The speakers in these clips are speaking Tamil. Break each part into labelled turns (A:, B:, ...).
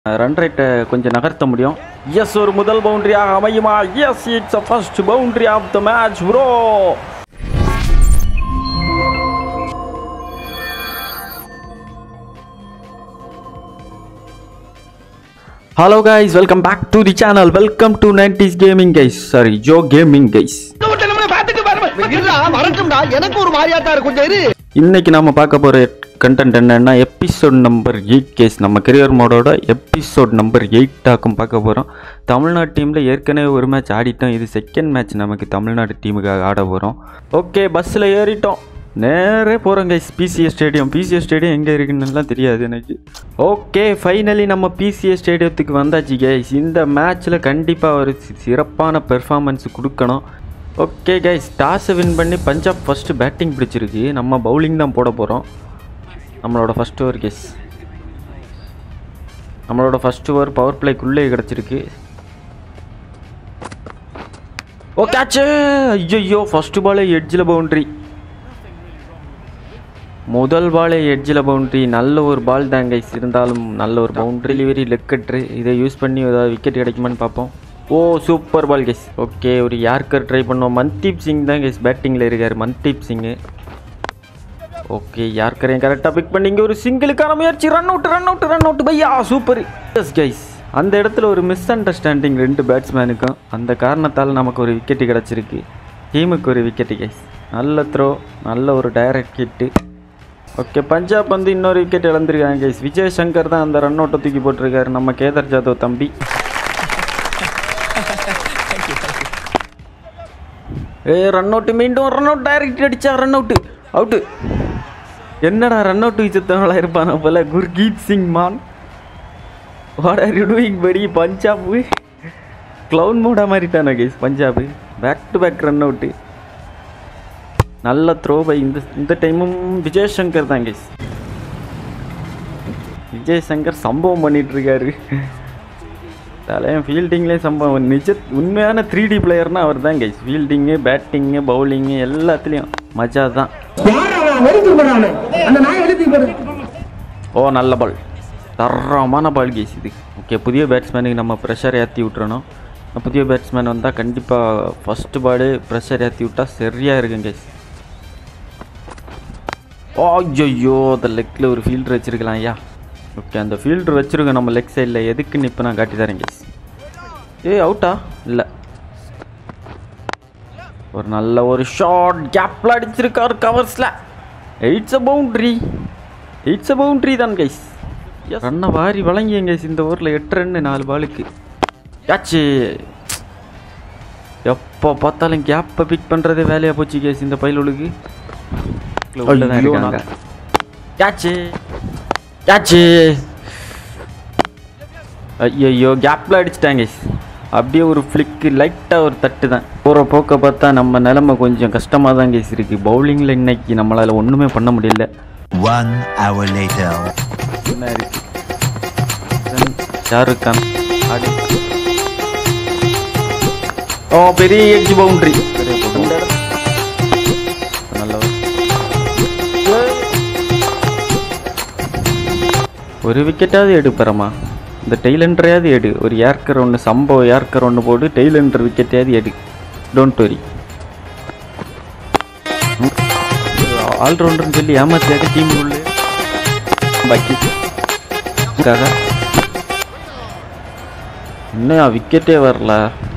A: ரன் ரேட்டை கொஞ்சம் நகர்த்த முடியும் எஸ் ஒரு முதல் பவுண்டரியாக அமையுமா yes it's a first boundary of the match bro hello guys welcome back to the channel welcome to nineties gaming guys sorry Joe gaming guys
B: வரட்டும்டா எனக்கு ஒரு மாதிரியா தான் இருக்கும் கொஞ்சம் இரு
A: இன்னைக்கு நாம பார்க்க போகிற கண்டென்ட் என்னன்னா எபிசோட் நம்பர் எயிட் கேஸ் நம்ம கரியர் மோடோட எபிசோட் நம்பர் எயிட்டாக்கும் பார்க்க போகிறோம் தமிழ்நாடு டீமில் ஏற்கனவே ஒரு மேட்ச் ஆடிட்டோம் இது செகண்ட் மேட்ச் நமக்கு தமிழ்நாடு டீமுக்காக ஆட போகிறோம் ஓகே பஸ்ஸில் ஏறிட்டோம் நேரே போகிறோம் guys PCS stadium PCS stadium எங்கே இருக்குன்னுலாம் தெரியாது எனக்கு ஓகே ஃபைனலி நம்ம பிசிஎஸ் ஸ்டேடியத்துக்கு வந்தாச்சு கைஸ் இந்த மேட்ச்சில் கண்டிப்பாக ஒரு சி- சிறப்பான பெர்ஃபார்மன்ஸ் கொடுக்கணும் ஓகே கைஸ் டாஸை வின் பண்ணி பஞ்சாப் ஃபஸ்ட்டு பேட்டிங் பிடிச்சிருக்கு நம்ம பவுலிங் தான் போட போகிறோம் நம்மளோட ஃபஸ்ட் ஓவர் கேஸ் நம்மளோட ஃபஸ்ட் ஓவர் பவர் பிளேக்குள்ளே கிடச்சிருக்கு ஓ கேட்சு ஐயோ ஃபஸ்ட்டு பாலே எட்ஜில் பவுண்ட்ரி முதல் பாலே எட்ஜில் பவுண்ட்ரி நல்ல ஒரு பால் தான் கைஸ் இருந்தாலும் நல்ல ஒரு பவுண்ட்ரி டெலிவரி லெக்கட்ரு இதை யூஸ் பண்ணி ஏதாவது விக்கெட் கிடைக்குமான்னு பார்ப்போம் ஓ சூப்பர் பால் கைஸ் ஓகே ஒரு யார்கர் ட்ரை பண்ணுவோம் மன்தீப் சிங் தான் கைஸ் பேட்டிங்கில் இருக்கார் மன்தீப் சிங்கு ஓகே யார்கரையும் கரெக்டாக பிக் பண்ணி இங்கே ஒரு சிங்கிளுக்கான முயற்சி run out run out run out பையா சூப்பர் எஸ் கைஸ் அந்த இடத்துல ஒரு மிஸ் அண்டர்ஸ்டாண்டிங் ரெண்டு பேட்ஸ்மேனுக்கும் அந்த காரணத்தால் நமக்கு ஒரு விக்கெட்டு கிடச்சிருக்கு டீமுக்கு ஒரு விக்கெட்டு கைஸ் நல்ல த்ரோ நல்ல ஒரு டைரக்ட் ஹிட்டு ஓகே பஞ்சாப் வந்து இன்னொரு விக்கெட் இழந்திருக்காங்க கைஸ் விஜய் சங்கர் தான் அந்த ரன் அவுட்டை தூக்கி போட்டிருக்காரு நம்ம கேதர் ஜாதவ் தம்பி ஏ ரன் அவுட் மீண்டும் ரன் அவுட் டைரக்ட் அடிச்சா ரன் அவுட் அவுட்டு என்னடா ரன் அவுட் வச்சத்தவங்களா இருப்பான போல குர்கீத் சிங் மான் வாட் ஆர் யூ டூயிங் படி பஞ்சாப் க்ளவுன் மூடா மாறிட்டான guys Punjab back to back run out நல்ல த்ரோ பை இந்த இந்த டைமும் விஜய் சங்கர் தான் கைஸ் விஜய் சங்கர் சம்பவம் பண்ணிட்டு இருக்காரு தலையன் ஃபீல்டிங்லேயும் சம்பவம் நிஜ உண்மையான த்ரீ டி பிளேயர்னா அவர் தான் கைஸ் ஃபீல்டிங்கு பேட்டிங்கு பவுலிங்கு எல்லாத்துலேயும் மஜா தான் ஓ நல்ல பால் தரமான பால் கேஸ் இது ஓகே புதிய பேட்ஸ்மேனுக்கு நம்ம ப்ரெஷர் ஏற்றி விட்டுறணும் புதிய பேட்ஸ்மேன் வந்தால் கண்டிப்பாக ஃபஸ்ட்டு பாலு ப்ரெஷர் ஏற்றி விட்டா சரியாக இருக்கும் கேஸ் ஓ ஐயோ அந்த லெக்கில் ஒரு ஃபீல்டர் வச்சுருக்கலாம் ஐயா ஓகே அந்த ஃபீல்டர் வச்சுருக்கோம் நம்ம லெக் சைடில் எதுக்குன்னு இப்போ நான் காட்டி தரேன் கேஸ் ஏ அவுட்டா இல்லை ஒரு நல்ல ஒரு ஷார்ட் கேப்பில் அடிச்சிருக்காரு கவர்ஸில் it's a boundary it's a boundary தான் கைஸ் ரன்னை வாரி வழங்கிய கைஸ் இந்த ஊரில் எட்டு ரன்னு நாலு பாலுக்கு யாச்சு எப்போ பார்த்தாலும் கேப்பை பிக் பண்ணுறதே வேலையாக போச்சு கேஸ் இந்த பயலுக்கு இருக்காங்க யாச்சு யாச்சு ஐயோ கேப்பில் அடிச்சிட்டாங்க guys. அப்படியே ஒரு ஃப்ளிக்கு லைட்டாக ஒரு தட்டு தான் போகிற போக்க பார்த்தா நம்ம நிலமை கொஞ்சம் கஷ்டமாக தான் கேஸ் இருக்குது பவுலிங்கில் இன்னைக்கு நம்மளால் ஒன்றுமே பண்ண முடியல
C: One hour later.
A: என்ன இருக்கு தென் ஷாருக் கான் ஆடி ஓ பெரிய எட்ஜ் பவுண்ட்ரி நல்ல ஒரு விக்கெட்டாவது எடுப்பறமா இந்த டெய்லண்டரையாவது எடு ஒரு ஏர்க்கர் ஒன்று சம்பவ ஏர்க்கர் ஒன்று போட்டு டெய்லண்டர் விக்கெட்டையாவது எடு டோன்ட் வரி ஆல்ரவுண்டர்னு சொல்லி ஏமாத்தியாக்க டீம் உள்ளே பாக்கி காக இன்னும் விக்கெட்டே வரல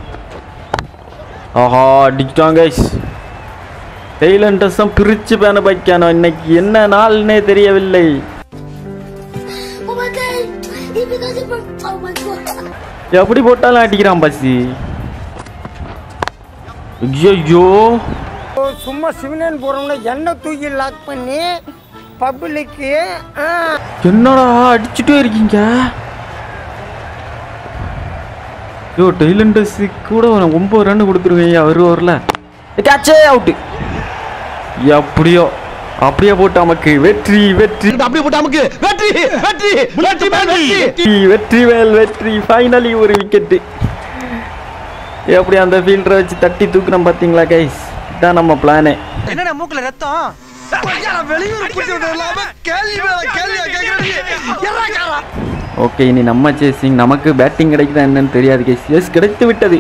A: ஆஹா அடிச்சிட்டாங்க கைஸ் டெய்லண்டர்ஸும் பிரிச்சு பேன பைக்கானோ இன்னைக்கு என்ன நாள்னே தெரியவில்லை
D: Oh my god! He because it broke. Oh my god!
A: எப்படி போட்டாலும் அடிக்கிறான் பசி ஐயோ
B: சும்மா சிவனன் போறோம்னா எண்ணெய் தூக்கி லாக் பண்ணி பப்ளிக்கு
A: என்னடா அடிச்சுட்டே இருக்கீங்க ஐயோ டெய்லண்டர்ஸ் கூட ஒரு ஒன்பது ரன் கொடுத்துருவீங்க ஒரு ஓவரில் கேட்சே அவுட்டு எப்படியோ அப்படியே போட்டு நமக்கு வெற்றி வெற்றி
B: அப்படியே போட்டு நமக்கு வெற்றி வெற்றி வெற்றி மேல் வெற்றி
A: வெற்றி வெற்றி மேல் வெற்றி ஃபைனலி ஒரு விக்கெட்டு எப்படி அந்த ஃபீல்டரை வச்சு தட்டி தூக்குறோம் பார்த்தீங்களா கைஸ் இதான் நம்ம பிளானே
E: என்னடா மூக்குல ரத்தம்
B: வெளியூர் கூட்டி விட்டு இல்லாம கேள்வி மேல கேள்வியா கேட்கறீங்க
A: ஓகே இனி நம்ம சேசிங் நமக்கு பேட்டிங் கிடைக்குதா என்னன்னு தெரியாது கைஸ் எஸ் கிடைத்து விட்டது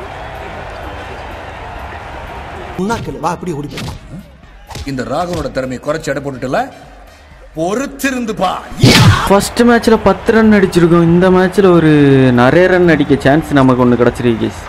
E: வா அப்படி ஓடி போயிடலாம்
F: இந்த ராகவனோட திறமையை குறைச்சு எடை போட்டுட்டுல பொறுத்திருந்து பா
A: ஃபர்ஸ்ட் மேட்ச்சில் பத்து ரன் அடிச்சிருக்கோம் இந்த மேட்ச்சில் ஒரு நிறைய ரன் அடிக்க சான்ஸ் நமக்கு ஒன்று கிடச்சிருக்கு கேஸ்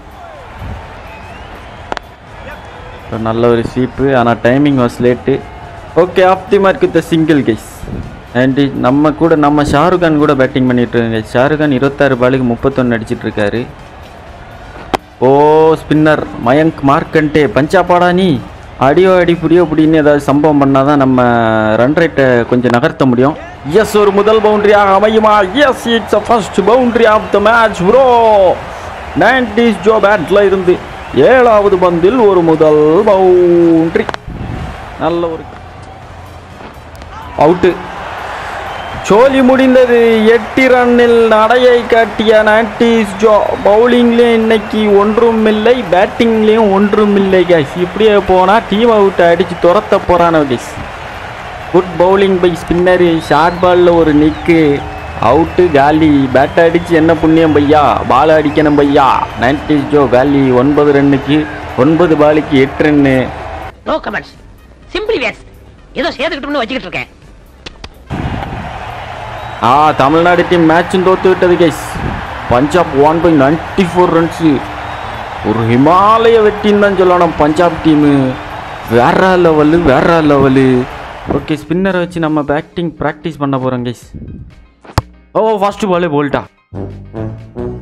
A: நல்ல ஒரு ஸ்வீப்பு ஆனால் timing was late okay off the mark with single guys and நம்ம கூட நம்ம ஷாருக் கான் கூட பேட்டிங் பண்ணிட்டு இருக்கோம் guys. ஷாருக் கான் இருபத்தாறு பாலுக்கு முப்பத்தொன்று அடிச்சிட்டு இருக்காரு ஓ ஸ்பின்னர் மயங்க் மார்க்கண்டே பஞ்சாபாடா நீ அடியோ அடி புடியோ புடின்னு ஏதாவது சம்பவம் பண்ணாதான் நம்ம ரன் ரேட்டை கொஞ்சம் நகர்த்த முடியும் எஸ் ஒரு முதல் பவுண்டரியாக அமையுமா yes it's first boundary of the match bro nineties Joe பேட்ல இருந்து ஏழாவது பந்தில் ஒரு முதல் பவுண்டரி நல்ல ஒரு அவுட்டு சோலி முடிந்தது எட்டு ரன்னில் நடையை காட்டிய நாட்டிஸ் ஜோ பவுலிங்லேயும் இன்னைக்கு ஒன்றும் இல்லை பேட்டிங்லேயும் ஒன்றும் இல்லை கேஸ் இப்படியே போனால் டீம் அவுட் அடித்து துரத்த போகிறான guys good bowling by spinner short பாலில் ஒரு நிக்கு அவுட்டு காலி பேட் அடித்து என்ன புண்ணியம் பையா பால் அடிக்கணும் பையா நைன்டிஸ் ஜோ காலி ஒன்பது ரன்னுக்கு ஒன்பது பாலுக்கு எட்டு run
G: no comments simply waste ஏதோ சேர்த்துக்கிட்டோம்னு வச்சுக்கிட்டு இருக்கேன்
A: ஆ தமிழ்நாடு டீம் மேட்சும் தோத்து விட்டது guys Punjab one by ninety four runs ஒரு ஹிமாலய வெற்றின்னு தான் சொல்லணும் பஞ்சாப் டீமு வேற லெவலு வேற லெவலு ஓகே ஸ்பின்னரை வச்சு நம்ம பேட்டிங் ப்ராக்டிஸ் பண்ண போகிறோம் கைஸ் ஓ ஃபர்ஸ்ட் பாலே போல்ட்டா